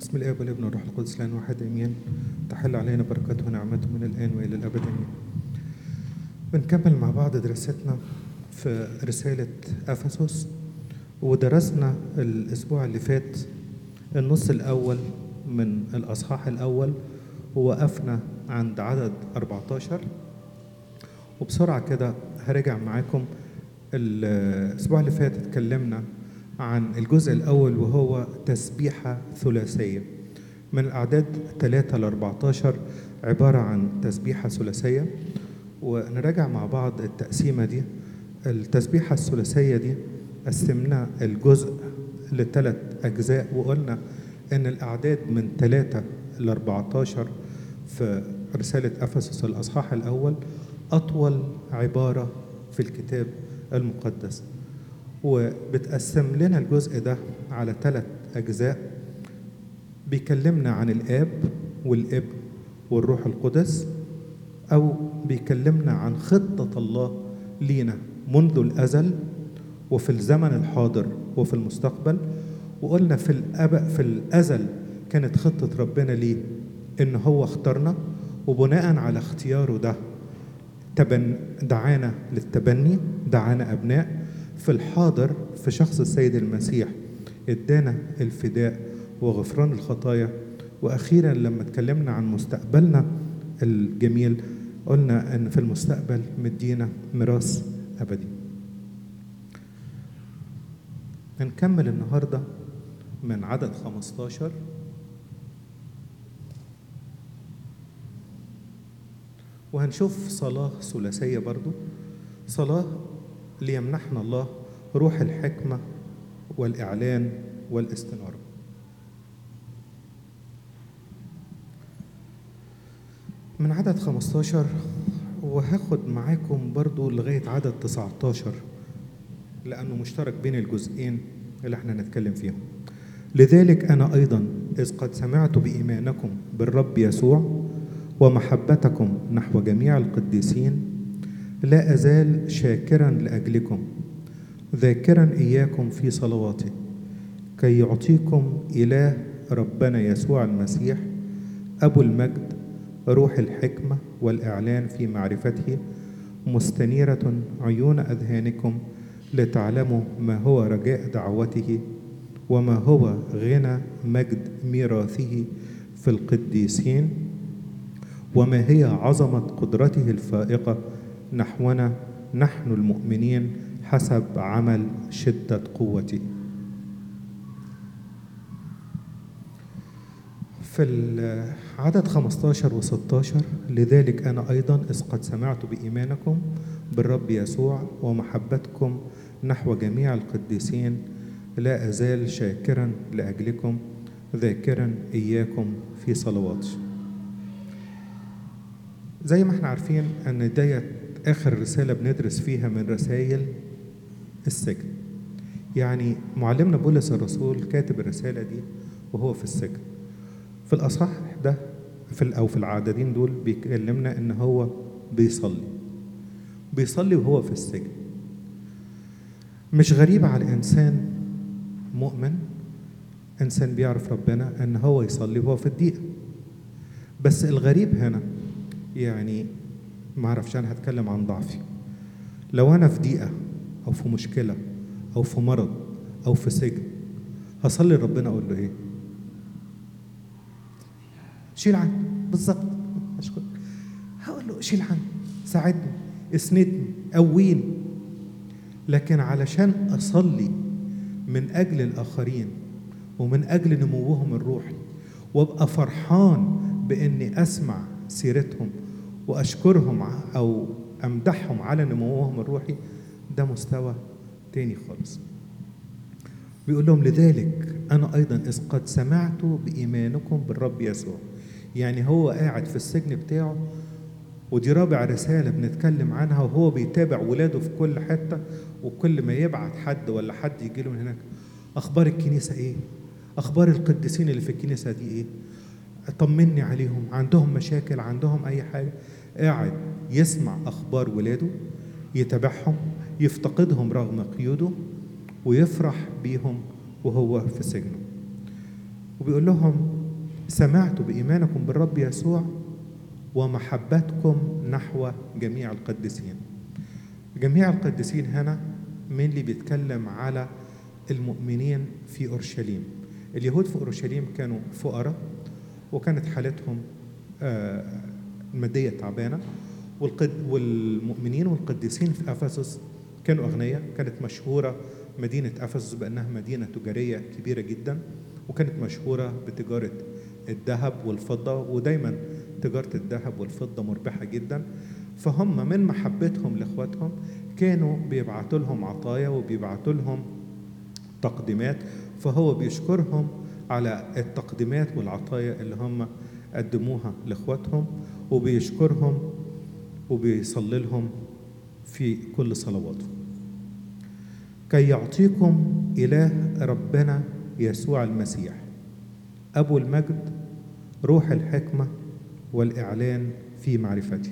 بسم الاب والابن والروح القدس الان واحد امين تحل علينا بركته ونعمته من الان والى الابد امين بنكمل مع بعض دراستنا في رساله افسس ودرسنا الاسبوع اللي فات النص الاول من الاصحاح الاول ووقفنا عند عدد 14 وبسرعه كده هرجع معاكم الاسبوع اللي فات اتكلمنا عن الجزء الأول وهو تسبيحة ثلاثية من الأعداد 3 ل 14 عبارة عن تسبيحة ثلاثية ونراجع مع بعض التقسيمة دي التسبيحة الثلاثية دي قسمنا الجزء لثلاث أجزاء وقلنا إن الأعداد من 3 ل 14 في رسالة أفسس الأصحاح الأول أطول عبارة في الكتاب المقدس وبتقسم لنا الجزء ده على ثلاث أجزاء بيكلمنا عن الآب والابن والروح القدس أو بيكلمنا عن خطة الله لينا منذ الأزل وفي الزمن الحاضر وفي المستقبل وقلنا في الأب في الأزل كانت خطة ربنا ليه إن هو اختارنا وبناء على اختياره ده تبن دعانا للتبني دعانا أبناء في الحاضر في شخص السيد المسيح ادانا الفداء وغفران الخطايا واخيرا لما اتكلمنا عن مستقبلنا الجميل قلنا ان في المستقبل مدينا ميراث ابدي هنكمل النهارده من عدد 15 وهنشوف صلاة ثلاثية برضو صلاة ليمنحنا الله روح الحكمة والإعلان والاستنارة من عدد 15 وهاخد معاكم برضو لغاية عدد 19 لأنه مشترك بين الجزئين اللي احنا نتكلم فيهم لذلك أنا أيضا إذ قد سمعت بإيمانكم بالرب يسوع ومحبتكم نحو جميع القديسين لا أزال شاكرا لأجلكم ذاكرا إياكم في صلواتي كي يعطيكم إله ربنا يسوع المسيح أبو المجد روح الحكمة والإعلان في معرفته مستنيرة عيون أذهانكم لتعلموا ما هو رجاء دعوته وما هو غنى مجد ميراثه في القديسين وما هي عظمة قدرته الفائقة نحونا نحن المؤمنين حسب عمل شدة قوته في العدد 15 و 16 لذلك أنا أيضا إذ قد سمعت بإيمانكم بالرب يسوع ومحبتكم نحو جميع القديسين لا أزال شاكرا لأجلكم ذاكرا إياكم في صلواتي زي ما احنا عارفين أن ديت آخر رسالة بندرس فيها من رسائل السجن يعني معلمنا بولس الرسول كاتب الرسالة دي وهو في السجن في الأصح ده في أو في العددين دول بيكلمنا إن هو بيصلي بيصلي وهو في السجن مش غريب على إنسان مؤمن إنسان بيعرف ربنا إن هو يصلي وهو في الضيقة بس الغريب هنا يعني ما اعرفش انا هتكلم عن ضعفي لو انا في ضيقه او في مشكله او في مرض او في سجن هصلي لربنا اقول له ايه شيل عني بالظبط اشكر هقول له شيل عني ساعدني اسندني قويني لكن علشان اصلي من اجل الاخرين ومن اجل نموهم الروحي وابقى فرحان باني اسمع سيرتهم واشكرهم او امدحهم على نموهم الروحي ده مستوى تاني خالص بيقول لهم لذلك انا ايضا اذ قد سمعت بايمانكم بالرب يسوع يعني هو قاعد في السجن بتاعه ودي رابع رساله بنتكلم عنها وهو بيتابع ولاده في كل حته وكل ما يبعت حد ولا حد يجي له من هناك اخبار الكنيسه ايه اخبار القديسين اللي في الكنيسه دي ايه طمني عليهم عندهم مشاكل عندهم اي حاجه قاعد يسمع اخبار ولاده يتابعهم يفتقدهم رغم قيوده ويفرح بيهم وهو في سجنه وبيقول لهم سمعت بإيمانكم بالرب يسوع ومحبتكم نحو جميع القديسين جميع القديسين هنا من اللي بيتكلم على المؤمنين في أورشليم اليهود في أورشليم كانوا فقراء وكانت حالتهم آه، المادية تعبانة والقد والمؤمنين والقديسين في أفسس كانوا أغنياء كانت مشهورة مدينة أفسس بأنها مدينة تجارية كبيرة جدا وكانت مشهورة بتجارة الذهب والفضة ودايما تجارة الذهب والفضة مربحة جدا فهم من محبتهم لإخواتهم كانوا بيبعتوا لهم عطايا وبيبعتوا لهم تقديمات فهو بيشكرهم على التقديمات والعطايا اللي هم قدموها لاخواتهم وبيشكرهم وبيصلي لهم في كل صلواته كي يعطيكم إله ربنا يسوع المسيح أبو المجد روح الحكمة والإعلان في معرفته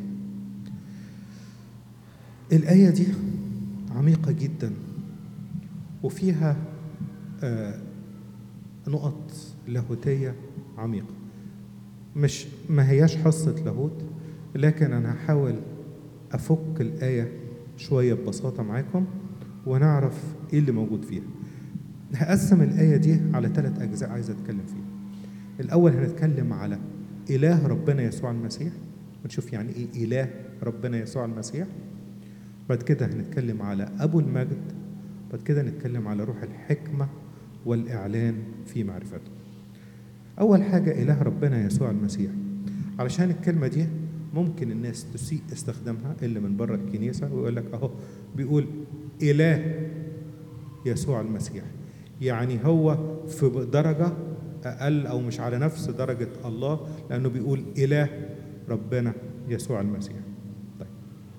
الآية دي عميقة جدا وفيها آه، نقط لاهوتية عميقة مش ما هياش حصة لاهوت لكن أنا هحاول أفك الآية شوية ببساطة معاكم ونعرف إيه اللي موجود فيها هقسم الآية دي على ثلاث أجزاء عايز أتكلم فيها الأول هنتكلم على إله ربنا يسوع المسيح ونشوف يعني إيه إله ربنا يسوع المسيح بعد كده هنتكلم على أبو المجد بعد كده نتكلم على روح الحكمة والإعلان في معرفته أول حاجة إله ربنا يسوع المسيح علشان الكلمة دي ممكن الناس تسيء استخدامها اللي من بره الكنيسة ويقول لك أهو بيقول إله يسوع المسيح يعني هو في درجة أقل أو مش على نفس درجة الله لأنه بيقول إله ربنا يسوع المسيح طيب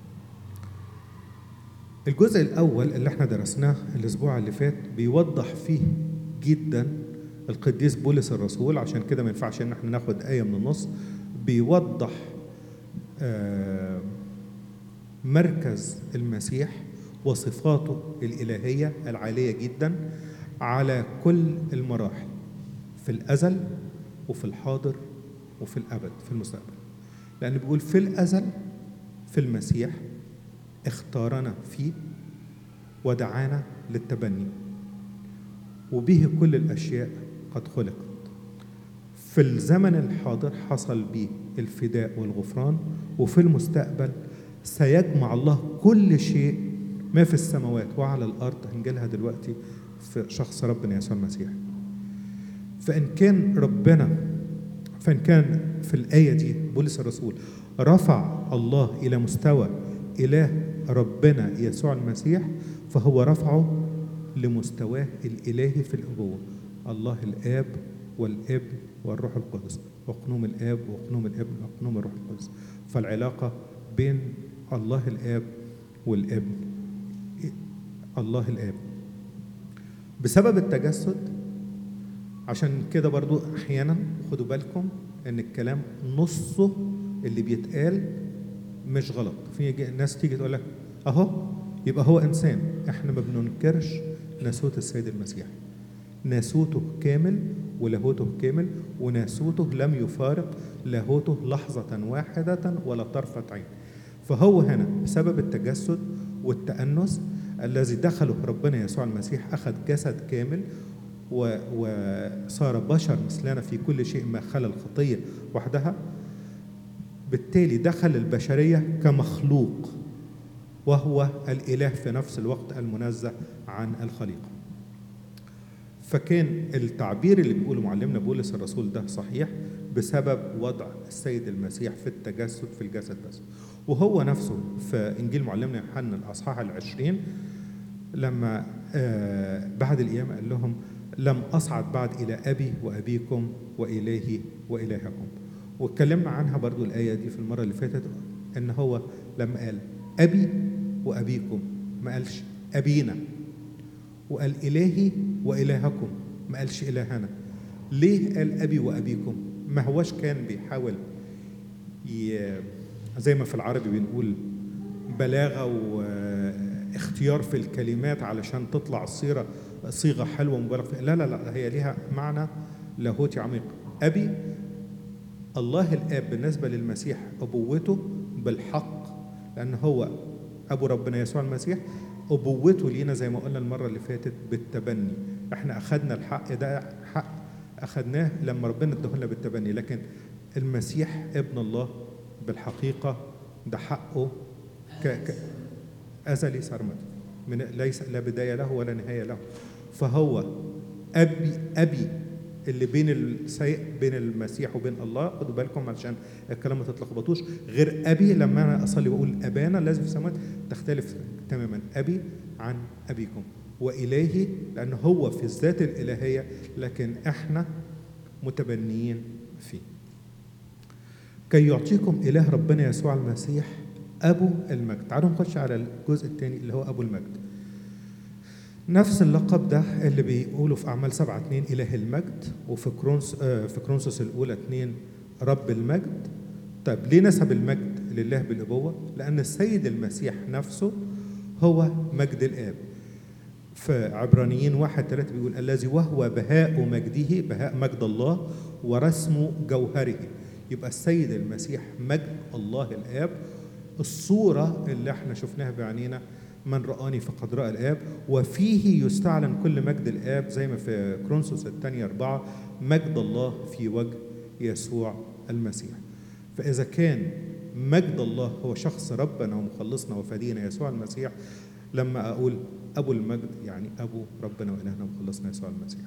الجزء الأول اللي احنا درسناه الأسبوع اللي فات بيوضح فيه جدا القديس بولس الرسول عشان كده ما ينفعش ان احنا ناخد آية من النص بيوضح آه، مركز المسيح وصفاته الإلهية العالية جدا على كل المراحل في الأزل وفي الحاضر وفي الأبد في المستقبل لأن بيقول في الأزل في المسيح اختارنا فيه ودعانا للتبني وبه كل الأشياء قد خلقت في الزمن الحاضر حصل به الفداء والغفران وفي المستقبل سيجمع الله كل شيء ما في السماوات وعلى الأرض هنجيلها دلوقتي في شخص ربنا يسوع المسيح فإن كان ربنا فإن كان في الآية دي بولس الرسول رفع الله إلى مستوى إله ربنا يسوع المسيح فهو رفعه لمستواه الإلهي في الأبوة الله الآب والابن والروح القدس وقنوم الآب وقنوم الابن وقنوم الروح القدس فالعلاقة بين الله الآب والابن الله الآب بسبب التجسد عشان كده برضو أحيانا خدوا بالكم إن الكلام نصه اللي بيتقال مش غلط في ناس تيجي تقول لك أهو يبقى هو إنسان إحنا ما بننكرش ناسوت السيد المسيح ناسوته كامل ولاهوته كامل وناسوته لم يفارق لاهوته لحظة واحدة ولا طرفة عين فهو هنا بسبب التجسد والتأنس الذي دخله ربنا يسوع المسيح أخذ جسد كامل و- وصار بشر مثلنا في كل شيء ما خلا الخطية وحدها بالتالي دخل البشرية كمخلوق وهو الإله في نفس الوقت المنزه عن الخليقة فكان التعبير اللي بيقوله معلمنا بولس الرسول ده صحيح بسبب وضع السيد المسيح في التجسد في الجسد بس وهو نفسه في إنجيل معلمنا يوحنا الأصحاح العشرين لما آه، بعد القيامة قال لهم لم أصعد بعد إلى أبي وأبيكم وإلهي وإلهكم واتكلمنا عنها برضو الآية دي في المرة اللي فاتت إن هو لما قال أبي وأبيكم ما قالش أبينا وقال إلهي وإلهكم ما قالش إلهنا ليه قال أبي وأبيكم ما هوش كان بيحاول ي... زي ما في العربي بنقول بلاغة واختيار في الكلمات علشان تطلع الصيغة صيغة حلوة مبالغ فيها لا لا لا هي ليها معنى لاهوتي عميق أبي الله الآب بالنسبة للمسيح أبوته بالحق لأن هو أبو ربنا يسوع المسيح أبوته لينا زي ما قلنا المرة اللي فاتت بالتبني احنا أخدنا الحق ده حق أخدناه لما ربنا ادهولنا بالتبني لكن المسيح ابن الله بالحقيقة ده حقه ك... ك... أزلي سرمد من ليس لا بداية له ولا نهاية له فهو أبي أبي اللي بين السي... بين المسيح وبين الله خدوا بالكم علشان الكلام ما تتلخبطوش غير ابي لما انا اصلي واقول ابانا لازم في السماوات تختلف تماما ابي عن ابيكم والهي لان هو في الذات الالهيه لكن احنا متبنيين فيه كي يعطيكم اله ربنا يسوع المسيح ابو المجد تعالوا نخش على الجزء الثاني اللي هو ابو المجد نفس اللقب ده اللي بيقولوا في أعمال سبعة اتنين إله المجد وفي كرونس آه في كرونسوس الأولى اتنين رب المجد طيب ليه نسب المجد لله بالأبوة؟ لأن السيد المسيح نفسه هو مجد الآب في عبرانيين واحد ثلاثة بيقول الذي وهو بهاء مجده بهاء مجد الله ورسم جوهره يبقى السيد المسيح مجد الله الآب الصورة اللي احنا شفناها بعينينا من رآني فقد رأى الآب وفيه يستعلن كل مجد الآب زي ما في كرونسوس الثانية أربعة مجد الله في وجه يسوع المسيح فإذا كان مجد الله هو شخص ربنا ومخلصنا وفدينا يسوع المسيح لما أقول أبو المجد يعني أبو ربنا وإلهنا ومخلصنا يسوع المسيح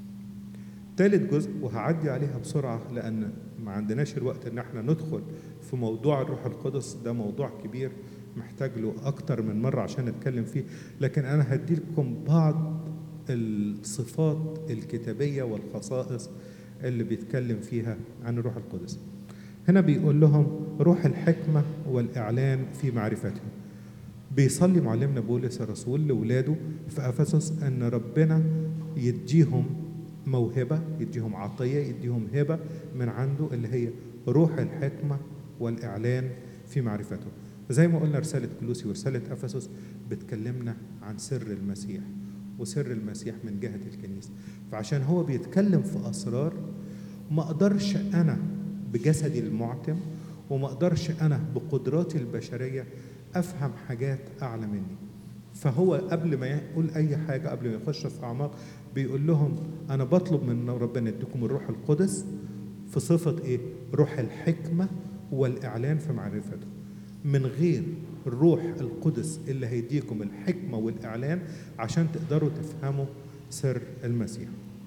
ثالث جزء وهعدي عليها بسرعة لأن ما عندناش الوقت إن احنا ندخل في موضوع الروح القدس ده موضوع كبير محتاج له أكتر من مرة عشان نتكلم فيه لكن أنا هدي لكم بعض الصفات الكتابية والخصائص اللي بيتكلم فيها عن الروح القدس هنا بيقول لهم روح الحكمة والإعلان في معرفته بيصلي معلمنا بولس الرسول لولاده في أفسس أن ربنا يديهم موهبة يديهم عطية يديهم هبة من عنده اللي هي روح الحكمة والإعلان في معرفته زي ما قلنا رسالة كلوسي ورسالة أفسس بتكلمنا عن سر المسيح وسر المسيح من جهة الكنيسة فعشان هو بيتكلم في أسرار ما أقدرش أنا بجسدي المعتم وما أقدرش أنا بقدراتي البشرية أفهم حاجات أعلى مني فهو قبل ما يقول أي حاجة قبل ما يخش في أعماق بيقول لهم أنا بطلب من ربنا يديكم الروح القدس في صفة إيه؟ روح الحكمة والإعلان في معرفته من غير الروح القدس اللي هيديكم الحكمة والإعلان عشان تقدروا تفهموا سر المسيح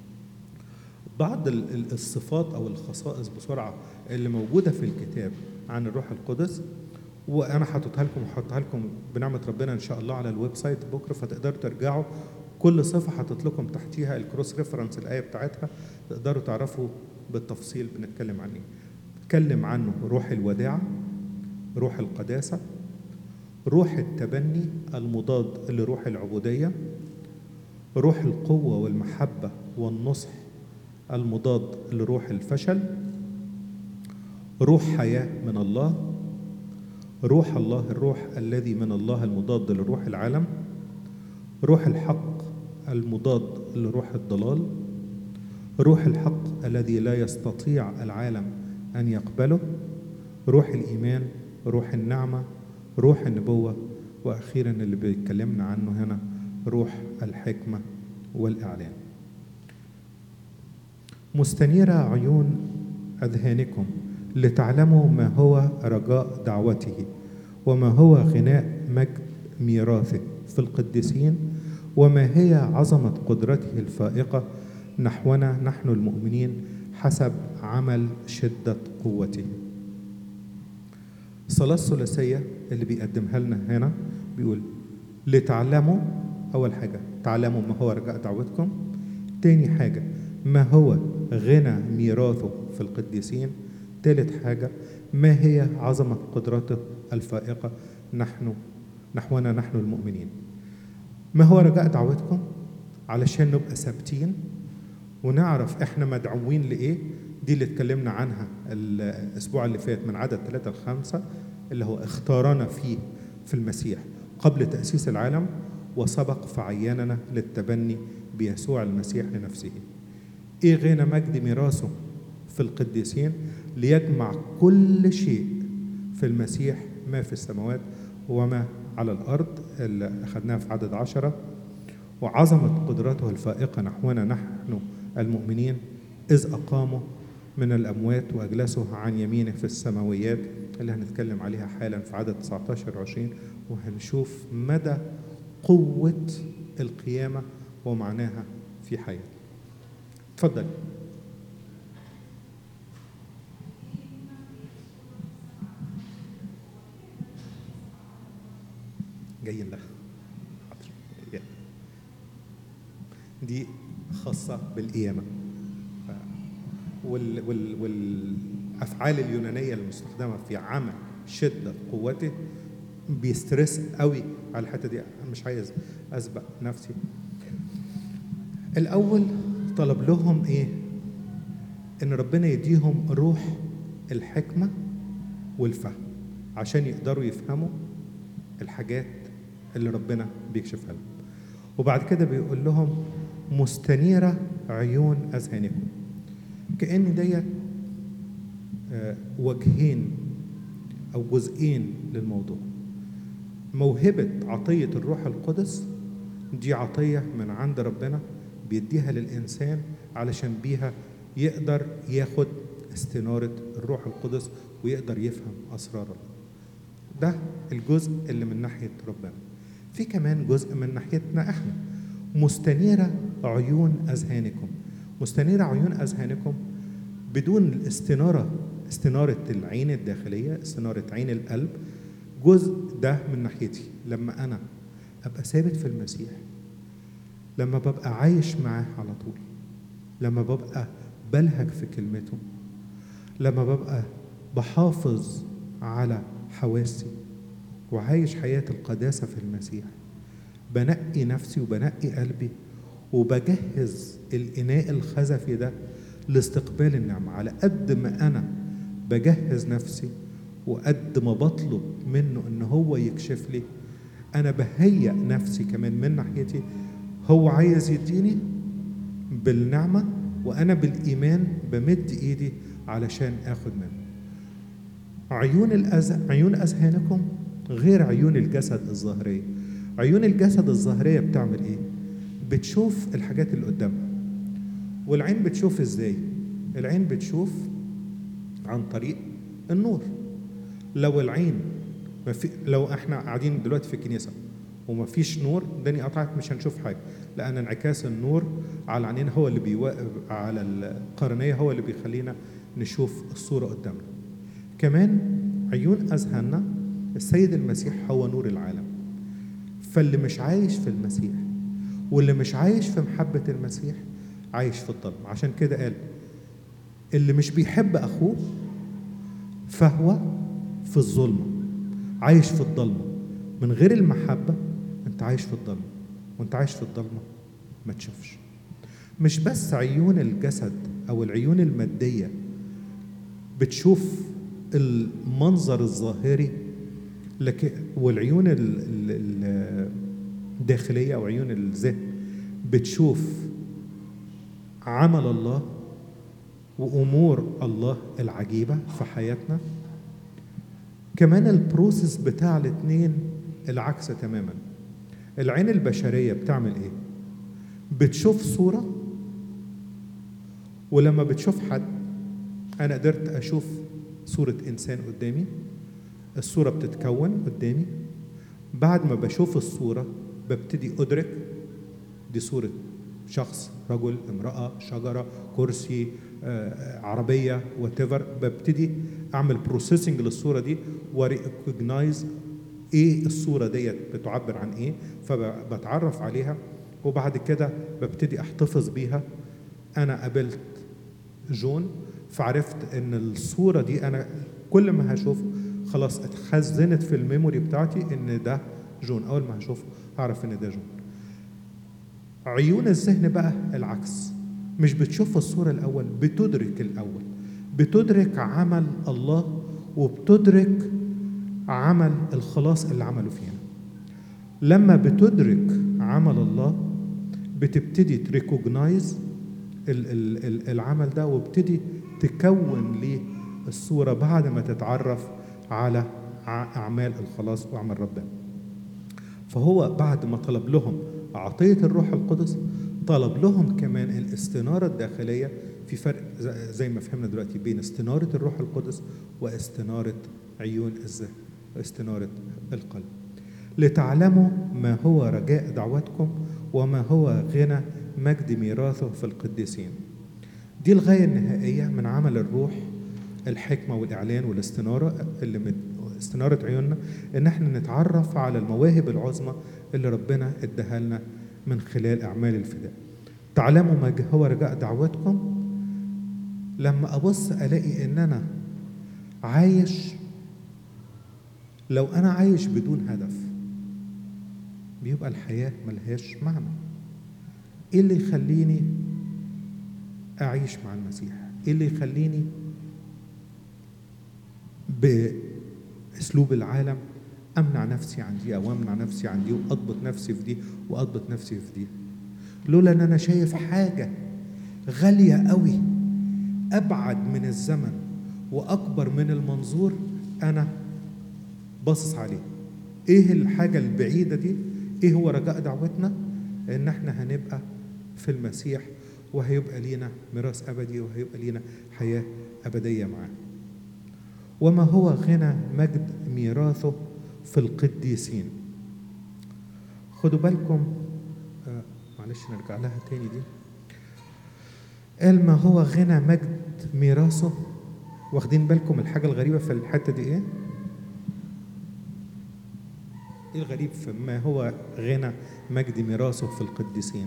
بعض الصفات أو الخصائص بسرعة اللي موجودة في الكتاب عن الروح القدس وأنا حاططها لكم وحطها لكم بنعمة ربنا إن شاء الله على الويب سايت بكرة فتقدروا ترجعوا كل صفة حاطط لكم تحتيها الكروس ريفرنس الآية بتاعتها تقدروا تعرفوا بالتفصيل بنتكلم عن إيه. بتكلم عنه روح الوداعة روح القداسة روح التبني المضاد لروح العبودية روح القوة والمحبة والنصح المضاد لروح الفشل روح حياة من الله روح الله الروح الذي من الله المضاد لروح العالم روح الحق المضاد لروح الضلال روح الحق الذي لا يستطيع العالم أن يقبله روح الإيمان روح النعمة روح النبوة وأخيرا اللي بيتكلمنا عنه هنا روح الحكمة والإعلان مستنيرة عيون أذهانكم لتعلموا ما هو رجاء دعوته وما هو غناء مجد ميراثه في القديسين وما هي عظمة قدرته الفائقة نحونا نحن المؤمنين حسب عمل شدة قوته الصلاة الثلاثية اللي بيقدمها لنا هنا بيقول لتعلموا أول حاجة تعلموا ما هو رجاء دعوتكم تاني حاجة ما هو غنى ميراثه في القديسين ثالث حاجة ما هي عظمة قدرته الفائقة نحن نحونا نحن المؤمنين ما هو رجاء دعوتكم علشان نبقى ثابتين ونعرف احنا مدعوين لايه دي اللي اتكلمنا عنها الاسبوع اللي فات من عدد ثلاثة لخمسة اللي هو اختارنا فيه في المسيح قبل تأسيس العالم وسبق فعيننا للتبني بيسوع المسيح لنفسه ايه غنى مجد ميراثه في القديسين ليجمع كل شيء في المسيح ما في السماوات وما على الأرض اللي أخذناها في عدد عشرة وعظمت قدرته الفائقة نحونا نحن المؤمنين إذ أقاموا من الأموات وأجلسوا عن يمينه في السماويات اللي هنتكلم عليها حالا في عدد 19 و 20 وهنشوف مدى قوة القيامة ومعناها في حياتنا. اتفضل. جايين لها. حاضر. دي خاصة بالقيامة. وال وال والافعال اليونانيه المستخدمه في عمل شده قوته بيسترس قوي على الحته دي أنا مش عايز اسبق نفسي الاول طلب لهم ايه ان ربنا يديهم روح الحكمه والفهم عشان يقدروا يفهموا الحاجات اللي ربنا بيكشفها لهم وبعد كده بيقول لهم مستنيره عيون اذهانكم كأن ديت وجهين أو جزئين للموضوع موهبة عطية الروح القدس دي عطية من عند ربنا بيديها للإنسان علشان بيها يقدر ياخد استنارة الروح القدس ويقدر يفهم أسرار الله ده الجزء اللي من ناحية ربنا في كمان جزء من ناحيتنا احنا مستنيرة عيون أذهانكم مستنيرة عيون أذهانكم بدون الاستنارة استنارة العين الداخلية استنارة عين القلب جزء ده من ناحيتي لما أنا أبقى ثابت في المسيح لما ببقى عايش معاه على طول لما ببقى بلهج في كلمته لما ببقى بحافظ على حواسي وعايش حياة القداسة في المسيح بنقي نفسي وبنقي قلبي وبجهز الإناء الخزفي ده لاستقبال النعمة على قد ما أنا بجهز نفسي وقد ما بطلب منه إن هو يكشف لي أنا بهيأ نفسي كمان من ناحيتي هو عايز يديني بالنعمة وأنا بالإيمان بمد إيدي علشان آخد منه عيون الأز... عيون أذهانكم غير عيون الجسد الظاهرية عيون الجسد الظاهرية بتعمل إيه؟ بتشوف الحاجات اللي قدامها والعين بتشوف ازاي العين بتشوف عن طريق النور لو العين ما في لو احنا قاعدين دلوقتي في الكنيسه وما فيش نور الدنيا قطعت مش هنشوف حاجه لان انعكاس النور على العينين هو اللي بيوقف على القرنيه هو اللي بيخلينا نشوف الصوره قدامنا كمان عيون اذهاننا السيد المسيح هو نور العالم فاللي مش عايش في المسيح واللي مش عايش في محبه المسيح عايش في الظلم عشان كده قال اللي مش بيحب اخوه فهو في الظلمه عايش في الضلمه من غير المحبه انت عايش في الضلمه وانت عايش في الضلمه ما تشوفش مش بس عيون الجسد او العيون الماديه بتشوف المنظر الظاهري لكن والعيون الداخليه او عيون الذهن بتشوف عمل الله وامور الله العجيبه في حياتنا كمان البروسيس بتاع الاثنين العكس تماما العين البشريه بتعمل ايه بتشوف صوره ولما بتشوف حد انا قدرت اشوف صوره انسان قدامي الصوره بتتكون قدامي بعد ما بشوف الصوره ببتدي ادرك دي صوره شخص رجل امرأة شجرة كرسي آه، عربية واتيفر ببتدي أعمل بروسيسنج للصورة دي وريكوجنايز إيه الصورة ديت بتعبر عن إيه فبتعرف عليها وبعد كده ببتدي أحتفظ بيها أنا قابلت جون فعرفت إن الصورة دي أنا كل ما هشوفه خلاص اتخزنت في الميموري بتاعتي إن ده جون أول ما هشوفه هعرف إن ده جون عيون الذهن بقى العكس مش بتشوف الصورة الأول بتدرك الأول بتدرك عمل الله وبتدرك عمل الخلاص اللي عمله فينا لما بتدرك عمل الله بتبتدي تريكوجنايز العمل ده وبتدي تكون ليه الصورة بعد ما تتعرف على أعمال الخلاص وأعمال ربنا فهو بعد ما طلب لهم عطية الروح القدس طلب لهم كمان الاستنارة الداخلية في فرق زي ما فهمنا دلوقتي بين استنارة الروح القدس واستنارة عيون الذهن واستنارة القلب لتعلموا ما هو رجاء دعوتكم وما هو غنى مجد ميراثه في القديسين دي الغاية النهائية من عمل الروح الحكمة والإعلان والاستنارة اللي من استنارة عيوننا إن احنا نتعرف على المواهب العظمى اللي ربنا اداها لنا من خلال أعمال الفداء تعلموا ما هو رجاء دعوتكم لما أبص ألاقي إن أنا عايش لو أنا عايش بدون هدف بيبقى الحياة ملهاش معنى إيه اللي يخليني أعيش مع المسيح إيه اللي يخليني بأسلوب العالم أمنع نفسي عن دي أو أمنع نفسي عن دي وأضبط نفسي في دي وأضبط نفسي في دي لولا أن أنا شايف حاجة غالية قوي أبعد من الزمن وأكبر من المنظور أنا باصص عليه إيه الحاجة البعيدة دي إيه هو رجاء دعوتنا إن إحنا هنبقى في المسيح وهيبقى لينا ميراث أبدي وهيبقى لينا حياة أبدية معاه وما هو غنى مجد ميراثه في القديسين خدوا بالكم آه معلش نرجع لها تاني دي قال ما هو غنى مجد ميراثه واخدين بالكم الحاجة الغريبة في الحتة دي ايه؟ ايه الغريب في ما هو غنى مجد ميراثه في القديسين؟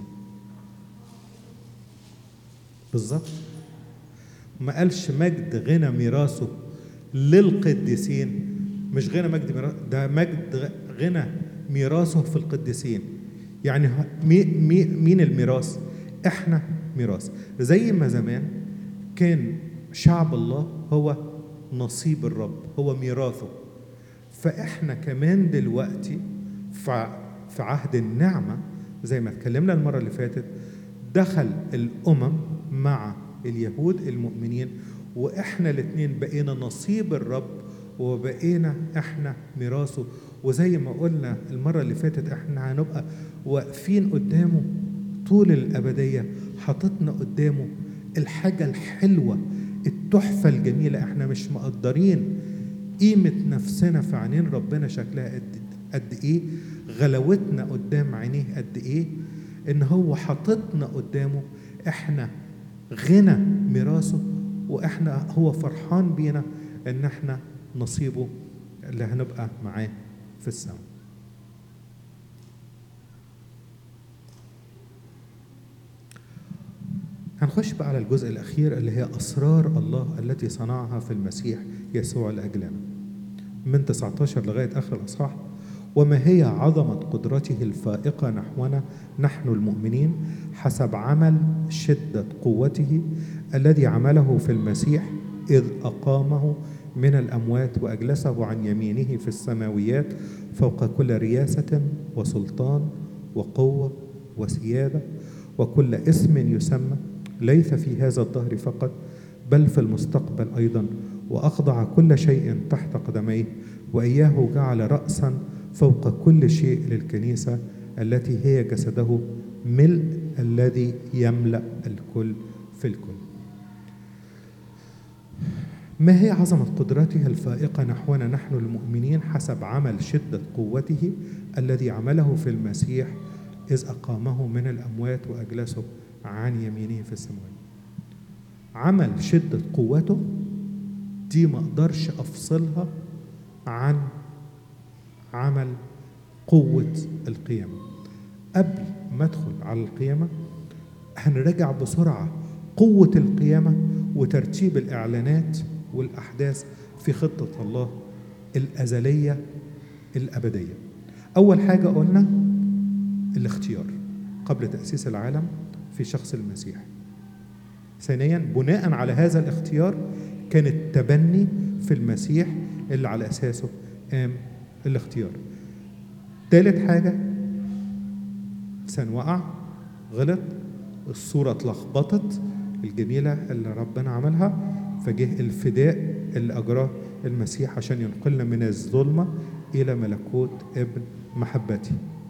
بالظبط ما قالش مجد غنى ميراثه للقديسين مش غنى مجد ميراث ده مجد غنى ميراثه في القديسين يعني مي مي مين الميراث احنا ميراث زي ما زمان كان شعب الله هو نصيب الرب هو ميراثه فاحنا كمان دلوقتي في عهد النعمه زي ما اتكلمنا المره اللي فاتت دخل الامم مع اليهود المؤمنين واحنا الاثنين بقينا نصيب الرب وبقينا احنا ميراثه وزي ما قلنا المره اللي فاتت احنا هنبقى واقفين قدامه طول الابديه حاططنا قدامه الحاجه الحلوه التحفه الجميله احنا مش مقدرين قيمه نفسنا في عينين ربنا شكلها قد قد ايه غلاوتنا قدام عينيه قد ايه ان هو حاططنا قدامه احنا غنى ميراثه واحنا هو فرحان بينا ان احنا نصيبه اللي هنبقى معاه في السماء هنخش بقى على الجزء الأخير اللي هي أسرار الله التي صنعها في المسيح يسوع لأجلنا من 19 لغاية آخر الأصحاح وما هي عظمة قدرته الفائقة نحونا نحن المؤمنين حسب عمل شدة قوته الذي عمله في المسيح إذ أقامه من الأموات وأجلسه عن يمينه في السماويات فوق كل رياسة وسلطان وقوة وسيادة وكل اسم يسمى ليس في هذا الدهر فقط بل في المستقبل أيضا وأخضع كل شيء تحت قدميه وإياه جعل رأسا فوق كل شيء للكنيسة التي هي جسده ملء الذي يملأ الكل في الكل ما هي عظمة قدرته الفائقة نحونا نحن المؤمنين حسب عمل شدة قوته الذي عمله في المسيح إذ أقامه من الأموات وأجلسه عن يمينه في السماوات عمل شدة قوته دي ما أقدرش أفصلها عن عمل قوة القيامة قبل ما أدخل على القيامة هنراجع بسرعة قوة القيامة وترتيب الإعلانات والأحداث في خطة الله الأزلية الأبدية أول حاجة قلنا الاختيار قبل تأسيس العالم في شخص المسيح ثانيا بناء على هذا الاختيار كان التبني في المسيح اللي على أساسه قام الاختيار ثالث حاجة إنسان وقع غلط الصورة اتلخبطت الجميلة اللي ربنا عملها فجه الفداء اللي أجراه المسيح عشان ينقلنا من الظلمة إلى ملكوت ابن محبتي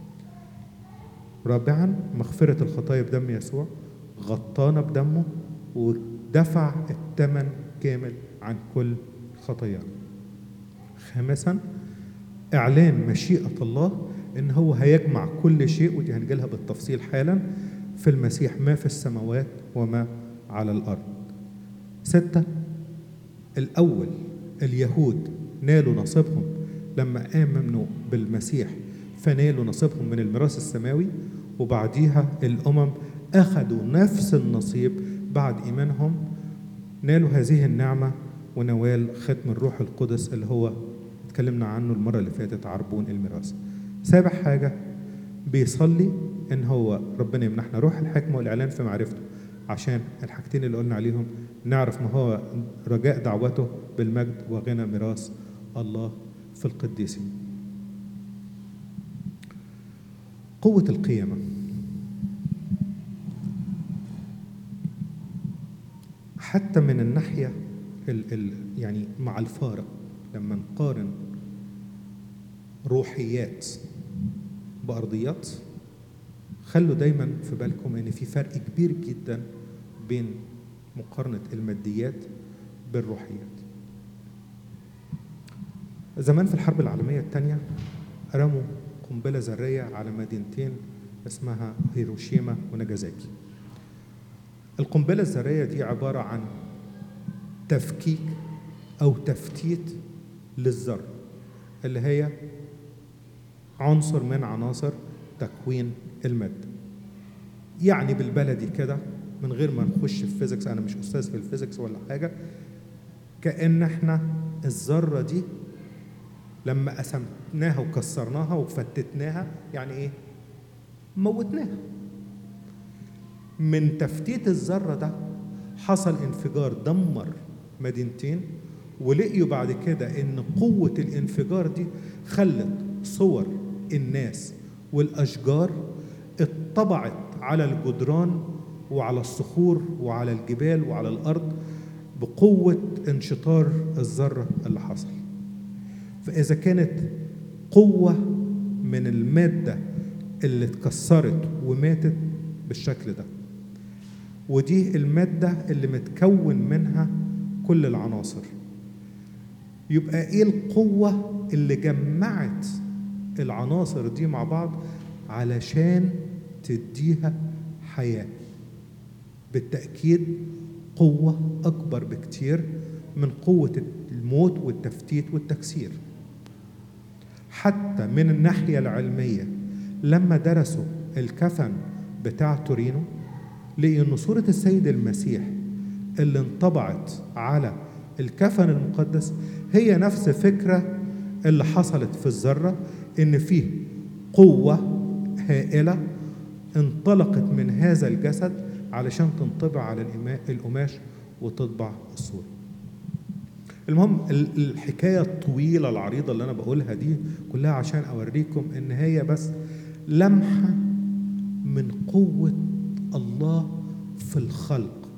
رابعا مغفرة الخطايا بدم يسوع غطانا بدمه ودفع الثمن كامل عن كل خطايانا خامسا اعلان مشيئه الله ان هو هيجمع كل شيء ودي هنجيلها بالتفصيل حالا في المسيح ما في السماوات وما على الارض ستة الأول اليهود نالوا نصيبهم لما آمنوا بالمسيح فنالوا نصيبهم من الميراث السماوي وبعديها الأمم أخذوا نفس النصيب بعد إيمانهم نالوا هذه النعمة ونوال ختم الروح القدس اللي هو اتكلمنا عنه المرة اللي فاتت عربون الميراث سابع حاجة بيصلي إن هو ربنا يمنحنا روح الحكمة والإعلان في معرفته عشان الحاجتين اللي قلنا عليهم نعرف ما هو رجاء دعوته بالمجد وغنى ميراث الله في القديسين قوة القيامة حتى من الناحية ال ال يعني مع الفارق لما نقارن روحيات بأرضيات خلوا دايما في بالكم ان في فرق كبير جدا بين مقارنة الماديات بالروحيات زمان في الحرب العالمية الثانية رموا قنبلة ذرية على مدينتين اسمها هيروشيما وناجازاكي القنبلة الذرية دي عبارة عن تفكيك أو تفتيت للذرة اللي هي عنصر من عناصر تكوين المادة يعني بالبلدي كده من غير ما نخش في فيزيكس أنا مش أستاذ في الفيزيكس ولا حاجة كأن احنا الذرة دي لما قسمناها وكسرناها وفتتناها يعني ايه؟ موتناها من تفتيت الذرة ده حصل انفجار دمر مدينتين ولقيوا بعد كده ان قوة الانفجار دي خلت صور الناس والاشجار اتطبعت على الجدران وعلى الصخور وعلى الجبال وعلى الارض بقوة انشطار الذرة اللي حصل فإذا كانت قوة من المادة اللي اتكسرت وماتت بالشكل ده ودي المادة اللي متكون منها كل العناصر يبقى ايه القوة اللي جمعت العناصر دي مع بعض علشان تديها حياة بالتأكيد قوة أكبر بكتير من قوة الموت والتفتيت والتكسير حتى من الناحية العلمية لما درسوا الكفن بتاع تورينو لقي ان صورة السيد المسيح اللي انطبعت على الكفن المقدس هي نفس فكرة اللي حصلت في الذرة ان فيه قوة هائلة انطلقت من هذا الجسد علشان تنطبع على القماش وتطبع الصورة المهم الحكاية الطويلة العريضة اللي أنا بقولها دي كلها عشان أوريكم إن هي بس لمحة من قوة الله في الخلق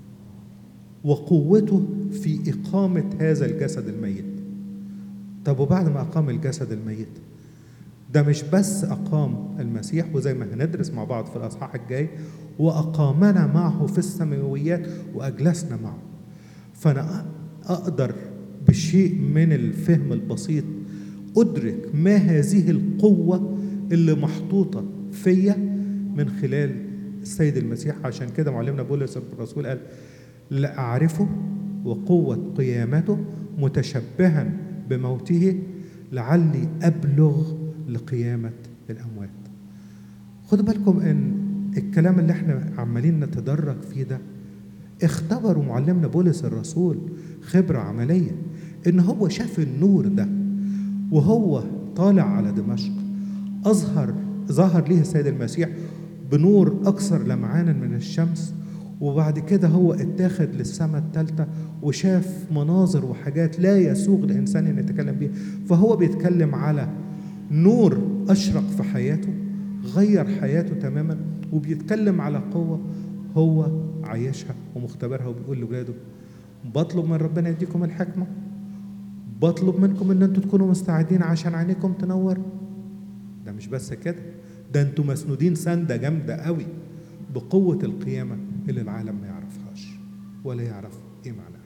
وقوته في إقامة هذا الجسد الميت طب وبعد ما أقام الجسد الميت ده مش بس أقام المسيح وزي ما هندرس مع بعض في الأصحاح الجاي وأقامنا معه في السماويات وأجلسنا معه فأنا أقدر بشيء من الفهم البسيط أدرك ما هذه القوة اللي محطوطة فيا من خلال السيد المسيح عشان كده معلمنا بولس الرسول قال لا أعرفه وقوة قيامته متشبها بموته لعلي أبلغ لقيامة الأموات خدوا بالكم إن الكلام اللي احنا عمالين نتدرج فيه ده اختبروا معلمنا بولس الرسول خبرة عملية إن هو شاف النور ده وهو طالع على دمشق أظهر ظهر ليه السيد المسيح بنور أكثر لمعانا من الشمس وبعد كده هو اتاخد للسماء الثالثة وشاف مناظر وحاجات لا يسوغ لإنسان أن يتكلم بيها فهو بيتكلم على نور أشرق في حياته غير حياته تماما وبيتكلم على قوة هو عايشها ومختبرها وبيقول لولاده بطلب من ربنا يديكم الحكمة بطلب منكم ان انتوا تكونوا مستعدين عشان عينيكم تنور ده مش بس كده ده انتوا مسنودين سندة جامدة قوي بقوة القيامة اللي العالم ما يعرفهاش ولا يعرف ايه معناها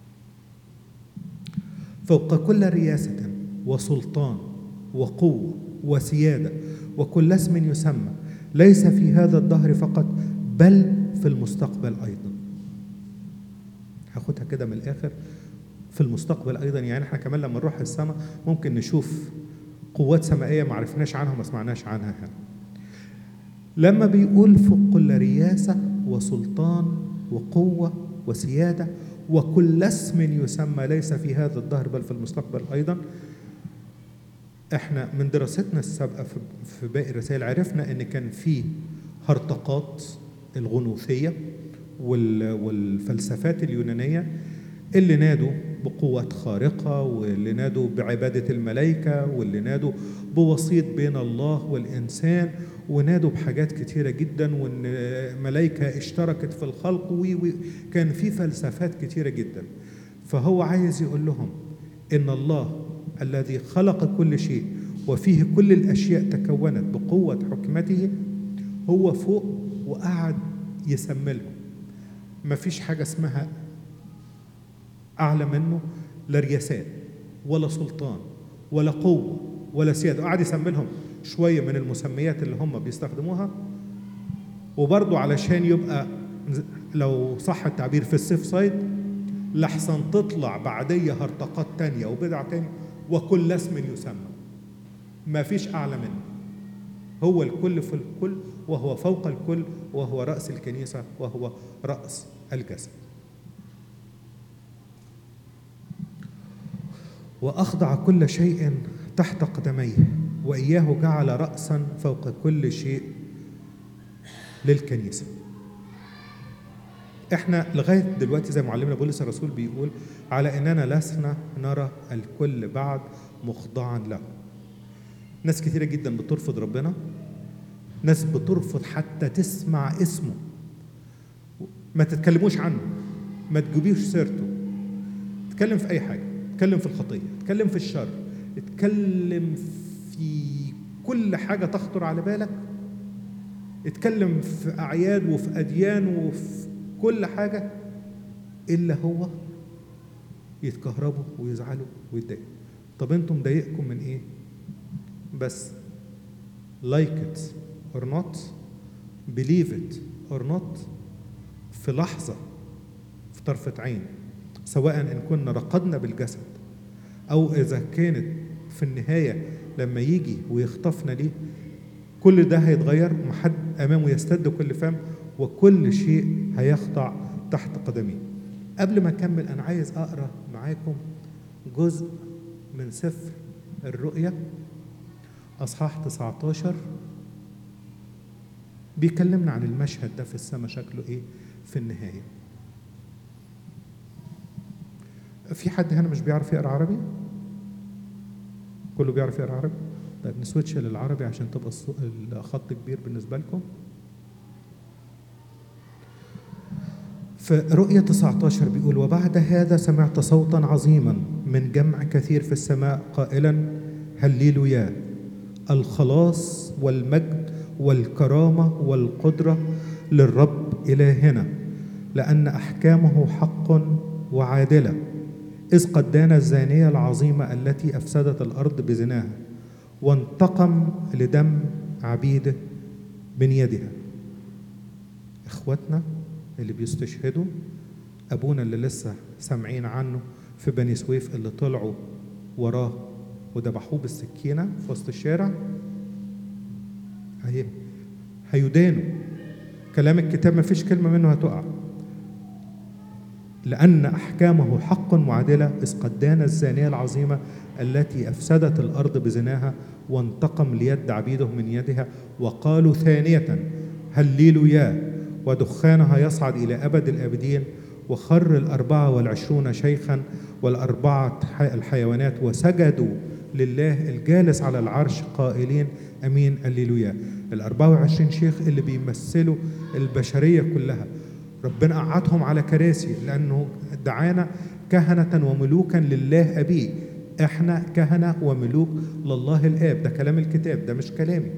فوق كل رياسة وسلطان وقوة وسيادة وكل اسم يسمى ليس في هذا الدهر فقط بل في المستقبل أيضا هاخدها كده من الآخر في المستقبل أيضا يعني احنا كمان لما نروح السماء ممكن نشوف قوات سمائية ما عرفناش عنها وما سمعناش عنها هنا لما بيقول فوق كل رياسة وسلطان وقوة وسيادة وكل اسم يسمى ليس في هذا الدهر بل في المستقبل أيضا احنا من دراستنا السابقة في باقي الرسائل عرفنا ان كان في هرطقات الغنوثية والفلسفات اليونانية اللي نادوا بقوة خارقة واللي نادوا بعبادة الملائكة واللي نادوا بوسيط بين الله والإنسان ونادوا بحاجات كتيرة جدا وإن ملائكة اشتركت في الخلق وكان في فلسفات كتيرة جدا فهو عايز يقول لهم إن الله الذي خلق كل شيء وفيه كل الأشياء تكونت بقوة حكمته هو فوق وقعد يسملهم مفيش حاجة اسمها أعلى منه لا رياسات ولا سلطان ولا قوة ولا سيادة قعد يسملهم شوية من المسميات اللي هم بيستخدموها وبرضه علشان يبقى لو صح التعبير في السيف سايد لحسن تطلع بعدية هرطقات تانية وبدع تانية وكل اسم يسمى ما فيش أعلى منه هو الكل في الكل وهو فوق الكل وهو رأس الكنيسة وهو رأس الجسد وأخضع كل شيء تحت قدميه وإياه جعل رأسا فوق كل شيء للكنيسة احنا لغاية دلوقتي زي معلمنا بولس الرسول بيقول على اننا لسنا نرى الكل بعد مخضعا له ناس كثيرة جدا بترفض ربنا ناس بترفض حتى تسمع اسمه ما تتكلموش عنه ما تجيبيش سيرته اتكلم في اي حاجة اتكلم في الخطية اتكلم في الشر اتكلم في كل حاجة تخطر على بالك اتكلم في أعياد وفي أديان وفي كل حاجة إلا هو يتكهربوا ويزعلوا ويتضايقوا طب انتم مضايقكم من ايه؟ بس like it or not believe it or not في لحظة في طرفة عين سواء إن كنا رقدنا بالجسد أو إذا كانت في النهاية لما يجي ويخطفنا ليه كل ده هيتغير محد أمامه يستد كل فم وكل شيء هيخضع تحت قدميه قبل ما أكمل أنا عايز أقرأ معاكم جزء من سفر الرؤيا أصحاح 19 بيكلمنا عن المشهد ده في السماء شكله إيه في النهاية في حد هنا مش بيعرف يقرأ عربي؟ كله بيعرف يقرأ عربي؟ طيب نسويتش للعربي عشان تبقى الخط كبير بالنسبة لكم في رؤية 19 بيقول وبعد هذا سمعت صوتا عظيما من جمع كثير في السماء قائلا هللويا الخلاص والمجد والكرامة والقدرة للرب إلهنا لأن أحكامه حق وعادلة إذ قد دان الزانية العظيمة التي أفسدت الأرض بزناها وانتقم لدم عبيده من يدها إخواتنا اللي بيستشهدوا أبونا اللي لسه سامعين عنه في بني سويف اللي طلعوا وراه وذبحوه بالسكينة في وسط الشارع هي هيدانوا كلام الكتاب ما فيش كلمة منه هتقع لأن أحكامه حق معادلة إذ قد دان الزانية العظيمة التي أفسدت الأرض بزناها وانتقم ليد عبيده من يدها وقالوا ثانية هللويا ودخانها يصعد إلى أبد الآبدين وخر الأربعة والعشرون شيخا والأربعة الحيوانات وسجدوا لله الجالس على العرش قائلين أمين هللويا الأربعة وعشرين شيخ اللي بيمثلوا البشرية كلها ربنا قعدهم على كراسي لأنه دعانا كهنة وملوكا لله أبيه احنا كهنة وملوك لله الآب ده كلام الكتاب ده مش كلامي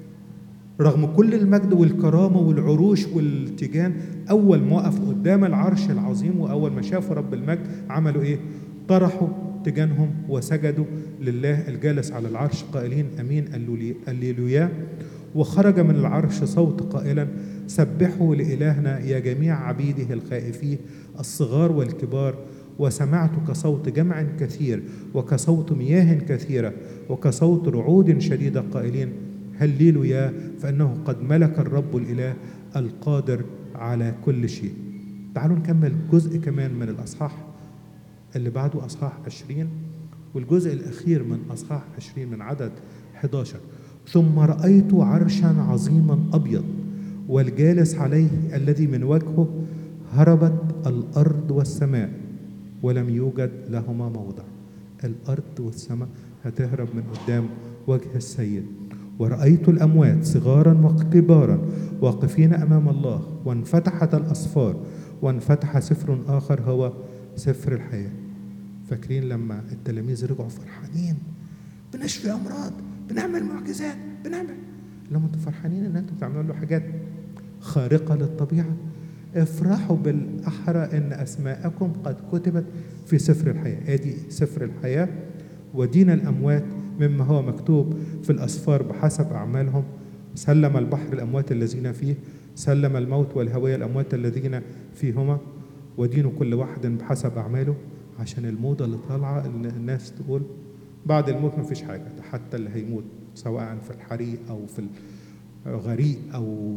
رغم كل المجد والكرامة والعروش والتيجان أول ما وقف قدام العرش العظيم وأول ما شافوا رب المجد عملوا إيه؟ طرحوا تيجانهم وسجدوا لله الجالس على العرش قائلين أمين الليلويا وخرج من العرش صوت قائلا سبحوا لإلهنا يا جميع عبيده الخائفين الصغار والكبار وسمعت كصوت جمع كثير وكصوت مياه كثيرة وكصوت رعود شديدة قائلين هللويا فإنه قد ملك الرب الإله القادر على كل شيء تعالوا نكمل جزء كمان من الأصحاح اللي بعده أصحاح 20 والجزء الأخير من أصحاح 20 من عدد 11 ثم رأيت عرشا عظيما أبيض والجالس عليه الذي من وجهه هربت الأرض والسماء ولم يوجد لهما موضع الأرض والسماء هتهرب من قدام وجه السيد ورأيت الأموات صغارا وكبارا واقفين أمام الله وانفتحت الأسفار وانفتح سفر آخر هو سفر الحياة فاكرين لما التلاميذ رجعوا فرحانين بنشفي أمراض بنعمل معجزات بنعمل لما انتوا فرحانين ان انتوا بتعملوا له حاجات خارقة للطبيعة افرحوا بالأحرى إن أسماءكم قد كتبت في سفر الحياة آدي سفر الحياة ودين الأموات مما هو مكتوب في الأسفار بحسب أعمالهم سلم البحر الأموات الذين فيه سلم الموت والهوية الأموات الذين فيهما ودين كل واحد بحسب أعماله عشان الموضة اللي طالعة إن الناس تقول بعد الموت مفيش حاجة ده حتى اللي هيموت سواء في الحريق أو في الغريق أو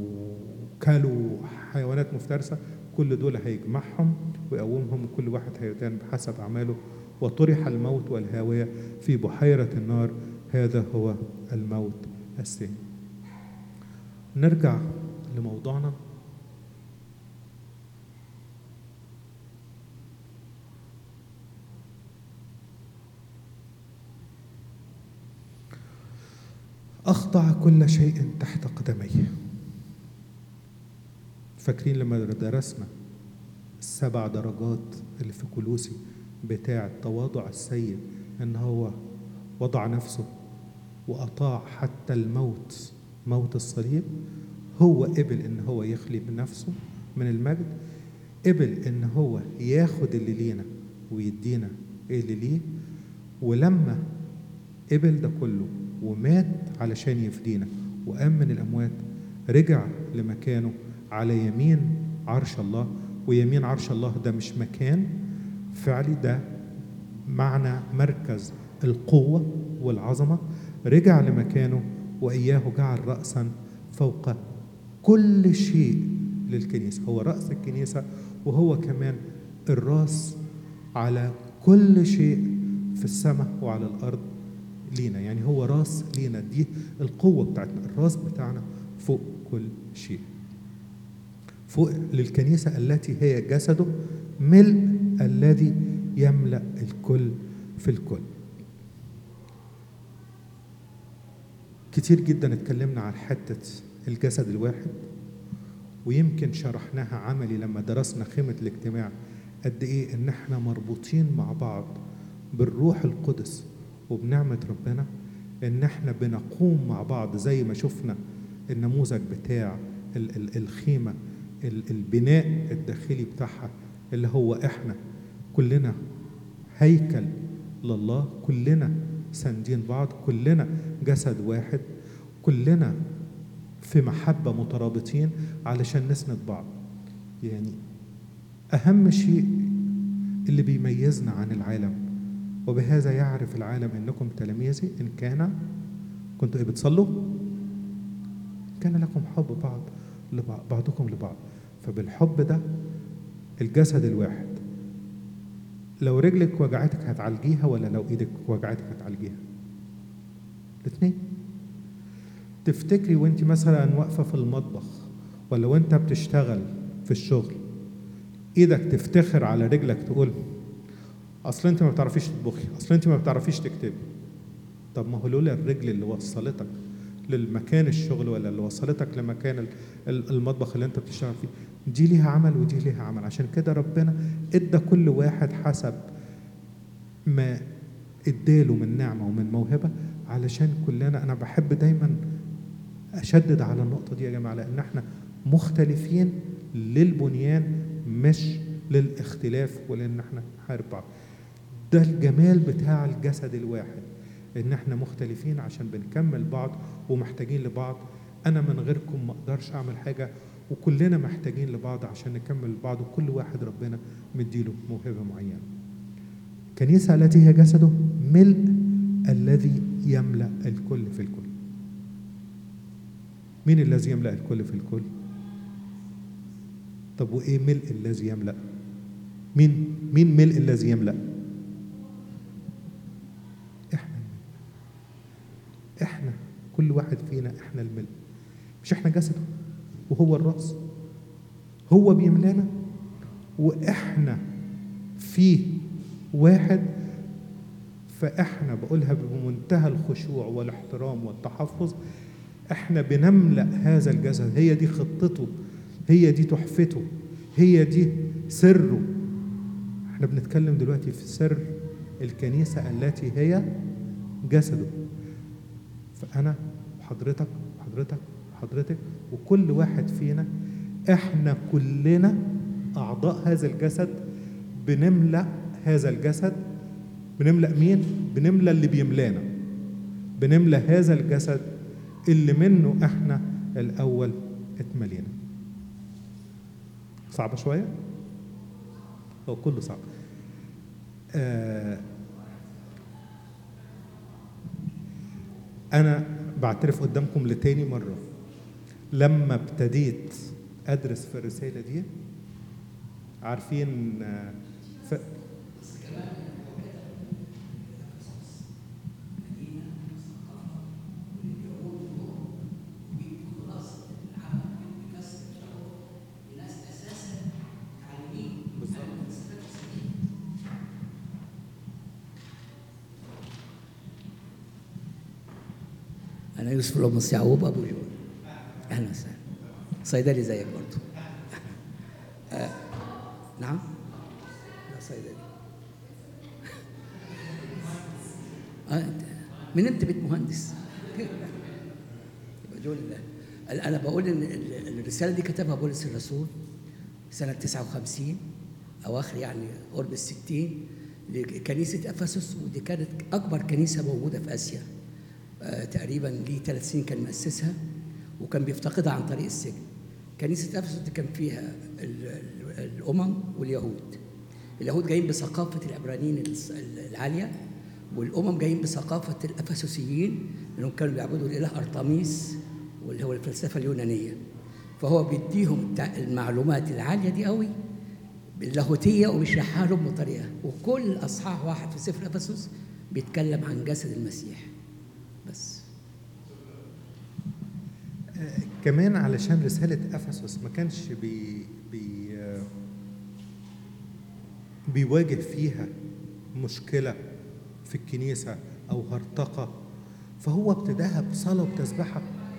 كلوا حيوانات مفترسة كل دول هيجمعهم ويقومهم وكل واحد هيدان بحسب أعماله وطرح الموت والهاوية في بحيرة النار هذا هو الموت الثاني نرجع لموضوعنا أخضع كل شيء تحت قدميه فاكرين لما درسنا السبع درجات اللي في كلوسي بتاع تواضع السيد ان هو وضع نفسه واطاع حتى الموت موت الصليب هو قبل ان هو يخلي بنفسه من المجد قبل ان هو ياخد اللي لينا ويدينا اللي ليه ولما قبل ده كله ومات علشان يفدينا وقام من الاموات رجع لمكانه على يمين عرش الله ويمين عرش الله ده مش مكان فعلي ده معنى مركز القوة والعظمة رجع لمكانه وإياه جعل رأسا فوق كل شيء للكنيسة هو رأس الكنيسة وهو كمان الراس على كل شيء في السماء وعلى الأرض لينا يعني هو راس لينا دي القوة بتاعتنا الراس بتاعنا فوق كل شيء فوق للكنيسة التي هي جسده ملء الذي يملأ الكل في الكل كتير جدا اتكلمنا عن حتة الجسد الواحد ويمكن شرحناها عملي لما درسنا خيمة الاجتماع قد ايه ان احنا مربوطين مع بعض بالروح القدس وبنعمة ربنا ان احنا بنقوم مع بعض زي ما شفنا النموذج بتاع الخيمة البناء الداخلي بتاعها اللي هو احنا كلنا هيكل لله كلنا ساندين بعض كلنا جسد واحد كلنا في محبة مترابطين علشان نسند بعض يعني أهم شيء اللي بيميزنا عن العالم وبهذا يعرف العالم انكم تلاميذي ان كان كنتوا ايه بتصلوا كان لكم حب بعض لبعض بعضكم لبعض فبالحب ده الجسد الواحد لو رجلك وجعتك هتعالجيها ولا لو ايدك وجعتك هتعالجيها الاثنين تفتكري وانت مثلا واقفه في المطبخ ولا وانت بتشتغل في الشغل ايدك تفتخر على رجلك تقول اصل انت ما بتعرفيش تطبخي اصل انت ما بتعرفيش تكتبي طب ما هو لولا الرجل اللي وصلتك للمكان الشغل ولا اللي وصلتك لمكان المطبخ اللي انت بتشتغل فيه دي ليها عمل ودي ليها عمل عشان كده ربنا ادى كل واحد حسب ما اداله من نعمة ومن موهبة علشان كلنا أنا بحب دايما أشدد على النقطة دي يا جماعة لأن احنا مختلفين للبنيان مش للاختلاف ولأن احنا نحارب بعض ده الجمال بتاع الجسد الواحد ان احنا مختلفين عشان بنكمل بعض ومحتاجين لبعض انا من غيركم ما اقدرش اعمل حاجه وكلنا محتاجين لبعض عشان نكمل بعض وكل واحد ربنا مديله موهبه معينه كنيسه التي هي جسده ملء الذي يملا الكل في الكل مين الذي يملا الكل في الكل طب وايه ملء الذي يملا مين مين ملء الذي يملا احنا احنا كل واحد فينا احنا الملء مش احنا جسده وهو الراس هو بيملانا واحنا فيه واحد فاحنا بقولها بمنتهى الخشوع والاحترام والتحفظ احنا بنملا هذا الجسد هي دي خطته هي دي تحفته هي دي سره احنا بنتكلم دلوقتي في سر الكنيسه التي هي جسده فانا وحضرتك وحضرتك وحضرتك وكل واحد فينا احنا كلنا اعضاء هذا الجسد بنملا هذا الجسد بنملا مين بنملا اللي بيملانا بنملا هذا الجسد اللي منه احنا الاول اتملينا صعبه شويه هو كله صعب آه انا بعترف قدامكم لتاني مره لما ابتديت ادرس في الرساله دي عارفين آه ف... انا يوسف لومس يعقوب ابو جول اهلا وسهلا صيدلي زيك برضه آه. نعم لا صيدلي آه. أنت- من انت بنت مهندس يبقى جول الله انا بقول ان ال- الرساله دي كتبها بولس الرسول سنه 59 اواخر يعني قرب الستين لكنيسه افسس ودي كانت اكبر كنيسه موجوده في اسيا آه، تقريبا ليه ثلاث سنين كان مؤسسها وكان بيفتقدها عن طريق السجن كنيسة أفسس دي كان فيها ال- ال- الأمم واليهود اليهود جايين بثقافة العبرانيين الس- العالية والأمم جايين بثقافة الأفسسيين لأنهم كانوا بيعبدوا الإله أرطميس واللي هو الفلسفة اليونانية فهو بيديهم التع- المعلومات العالية دي قوي باللاهوتية وبيشرحها لهم بطريقة وكل أصحاح واحد في سفر أفسس بيتكلم عن جسد المسيح بس آه، كمان علشان رسالة أفسس ما كانش بي بي آه، بيواجه فيها مشكلة في الكنيسة أو هرطقة فهو ابتداها بصلاة وتسبحة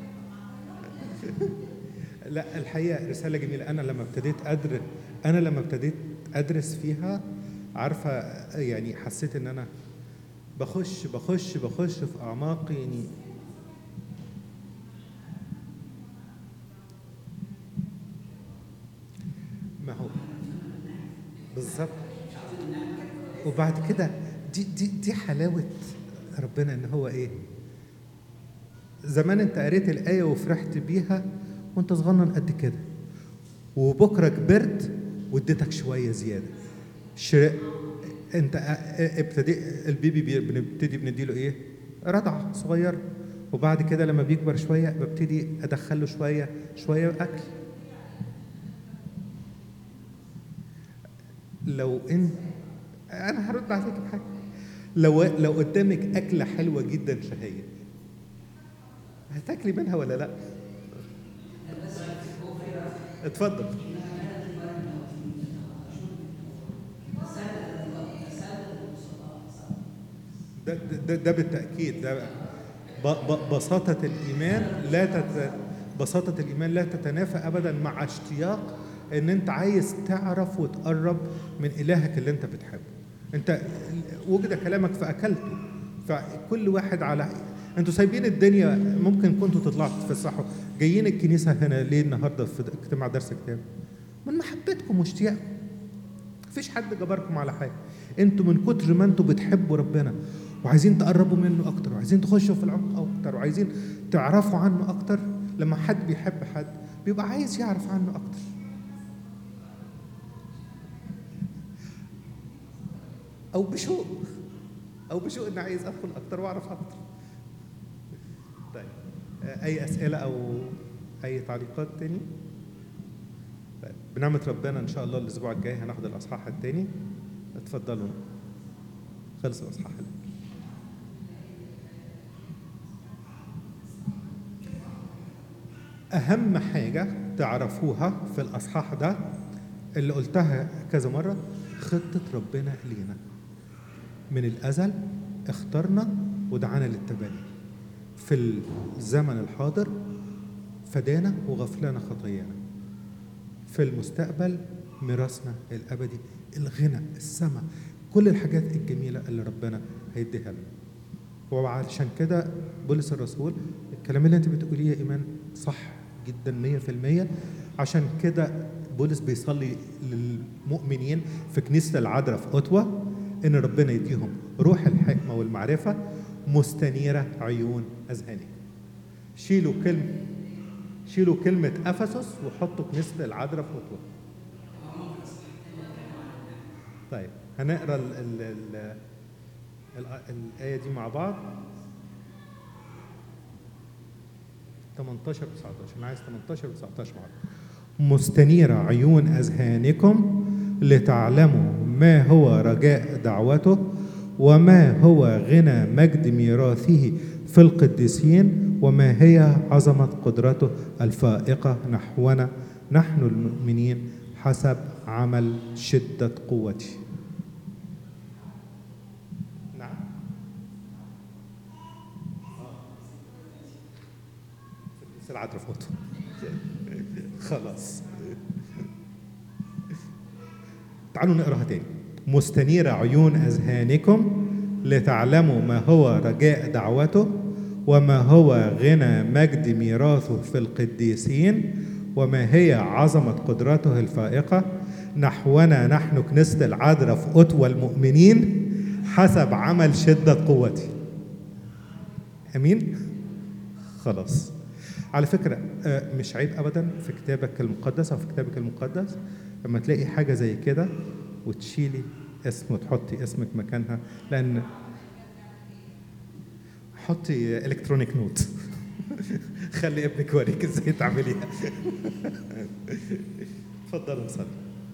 لا الحقيقة رسالة جميلة أنا لما ابتديت أدرس أنا لما ابتديت أدرس فيها عارفة يعني حسيت إن أنا بخش بخش بخش في أعماق يعني ما هو بالظبط وبعد كده دي دي دي حلاوه ربنا ان هو ايه زمان انت قريت الايه وفرحت بيها وانت صغنن قد كده وبكره كبرت واديتك شويه زياده شر... انت ابتدي البيبي بي- بنبتدي بنديله ايه رضعه صغيره وبعد كده لما بيكبر شويه ببتدي ادخله شويه شويه اكل لو انت انا هرد عليك بحاجه لو لو قدامك اكله حلوه جدا شهيه هتاكلي منها ولا لا اتفضل ده ده, ده بالتاكيد ده ب- ب- بساطه الايمان لا تت بساطه الايمان لا تتنافى ابدا مع اشتياق ان انت عايز تعرف وتقرب من الهك اللي انت بتحبه انت وجد كلامك فاكلته فكل واحد على انتوا سايبين الدنيا ممكن كنتوا تطلعوا تتفسحوا جايين الكنيسه هنا ليه النهارده في اجتماع درس كتاب من محبتكم واشتياقكم مفيش حد جبركم على حاجه انتوا من كتر ما انتوا بتحبوا ربنا وعايزين تقربوا منه اكتر وعايزين تخشوا في العمق اكتر وعايزين تعرفوا عنه اكتر لما حد بيحب حد بيبقى عايز يعرف عنه اكتر او بشوق او بشوق اني عايز ادخل اكتر واعرف اكتر طيب آه، اي اسئله او اي تعليقات تاني طيب بنعمه ربنا ان شاء الله الاسبوع الجاي هناخد الاصحاح التاني اتفضلوا خلص الاصحاح الأول. اهم حاجه تعرفوها في الاصحاح ده اللي قلتها كذا مره خطه ربنا لينا من الازل اخترنا ودعانا للتبني في الزمن الحاضر فدانا وغفر لنا خطايانا في المستقبل ميراثنا الابدي الغنى السماء كل الحاجات الجميله اللي ربنا هيديها لنا وعشان كده بولس الرسول الكلام اللي انت بتقوليه يا ايمان صح جدا 100% عشان كده بولس بيصلي للمؤمنين في كنيسه العذراء في اوتوا ان ربنا يديهم روح الحكمه والمعرفه مستنيره عيون اذهانهم شيلوا كلمه شيلوا كلمه افسس وحطوا كنيسه العذراء في اوتوا طيب هنقرا ال ال ال الآ- الآية دي مع بعض 18 و 19 أنا عايز 18 و 19 مع بعض مستنيرة عيون أذهانكم لتعلموا ما هو رجاء دعوته وما هو غنى مجد ميراثه في القديسين وما هي عظمة قدرته الفائقة نحونا نحن المؤمنين حسب عمل شدة قوته نعم في العذراء فوتو خلاص تعالوا نقراها تاني مستنير عيون أذهانكم لتعلموا ما هو رجاء دعوته وما هو غنى مجد ميراثه في القديسين وما هي عظمة قدرته الفائقة نحونا نحن كنيسة العذراء في أتوى المؤمنين حسب عمل شدة قوتي أمين؟ خلاص على فكرة آه، مش عيب أبدا في كتابك المقدس أو في كتابك المقدس لما تلاقي حاجة زي كده وتشيلي اسم وتحطي اسمك مكانها لأن حطي الكترونيك نوت خلي ابنك يوريك ازاي تعمليها اتفضلوا نصلي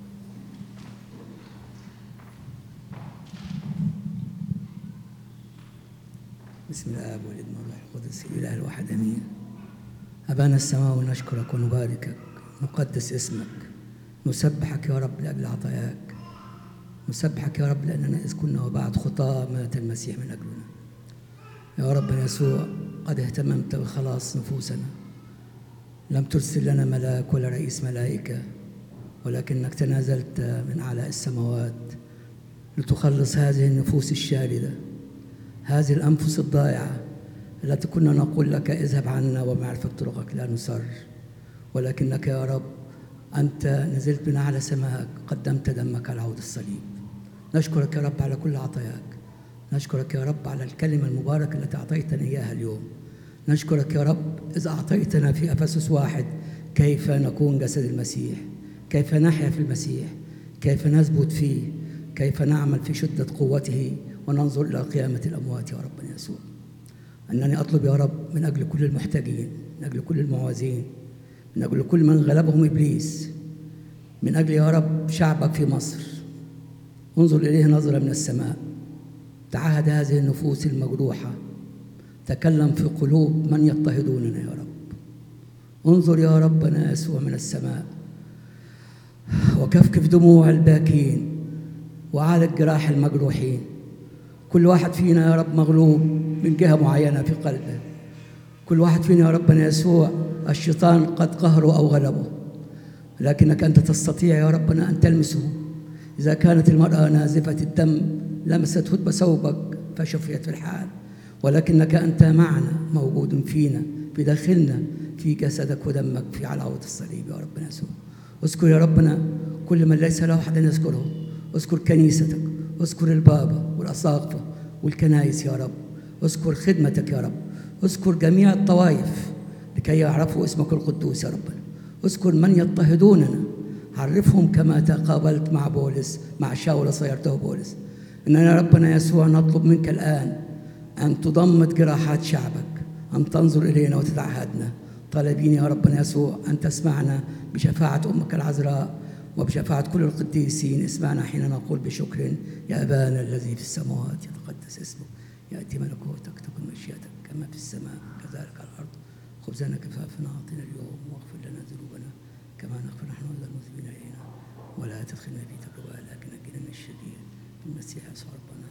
بسم الاب والابن والروح القدس الاله الواحد امين ابانا السماء ونشكرك ونباركك نقدس اسمك نسبحك يا رب لاجل عطاياك نسبحك يا رب لاننا اذ كنا وبعد خطاه مات المسيح من اجلنا يا رب يسوع قد اهتممت بخلاص نفوسنا لم ترسل لنا ملاك ولا رئيس ملائكه ولكنك تنازلت من اعلى السماوات لتخلص هذه النفوس الشارده هذه الأنفس الضائعة التي كنا نقول لك اذهب عنا ومعرفة طرقك لا نصر ولكنك يا رب أنت نزلت من أعلى سماك قدمت دمك على عود الصليب نشكرك يا رب على كل عطاياك نشكرك يا رب على الكلمة المباركة التي أعطيتنا إياها اليوم نشكرك يا رب إذا أعطيتنا في أفسس واحد كيف نكون جسد المسيح كيف نحيا في المسيح كيف نثبت فيه كيف نعمل في شدة قوته وننظر إلى قيامة الأموات يا ربنا يسوع أنني أطلب يا رب من أجل كل المحتاجين من أجل كل المعوزين من أجل كل من غلبهم إبليس من أجل يا رب شعبك في مصر انظر إليه نظرة من السماء تعهد هذه النفوس المجروحة تكلم في قلوب من يضطهدوننا يا رب انظر يا ربنا يسوع من السماء وكفكف دموع الباكين وعالج جراح المجروحين كل واحد فينا يا رب مغلوب من جهة معينة في قلبه كل واحد فينا يا ربنا يسوع الشيطان قد قهره أو غلبه لكنك أنت تستطيع يا ربنا أن تلمسه إذا كانت المرأة نازفة الدم لمست هدب ثوبك فشفيت في الحال ولكنك أنت معنا موجود فينا في داخلنا في جسدك ودمك في علاوة الصليب يا ربنا يسوع اذكر يا ربنا كل من ليس له أحد يذكره اذكر كنيستك اذكر البابا والأساقفة والكنائس يا رب اذكر خدمتك يا رب اذكر جميع الطوائف لكي يعرفوا اسمك القدوس يا ربنا اذكر من يضطهدوننا عرفهم كما تقابلت مع بولس مع شاول صيرته بولس اننا يا ربنا يسوع نطلب منك الان ان تضمد جراحات شعبك ان تنظر الينا وتتعهدنا طالبين يا ربنا يسوع ان تسمعنا بشفاعه امك العذراء وبشفاعه كل القديسين اسمعنا حين نقول بشكر يا ابانا الذي في السماوات يتقدس اسمك ياتي ملكوتك تكن مشيئتك كما في السماء كذلك على الارض خبزنا كفافنا اعطنا اليوم واغفر لنا ذنوبنا كما نغفر نحن المذنبين الينا ولا تدخلنا في تجربه لكن نجنا من الشرير المسيح يسوع ربنا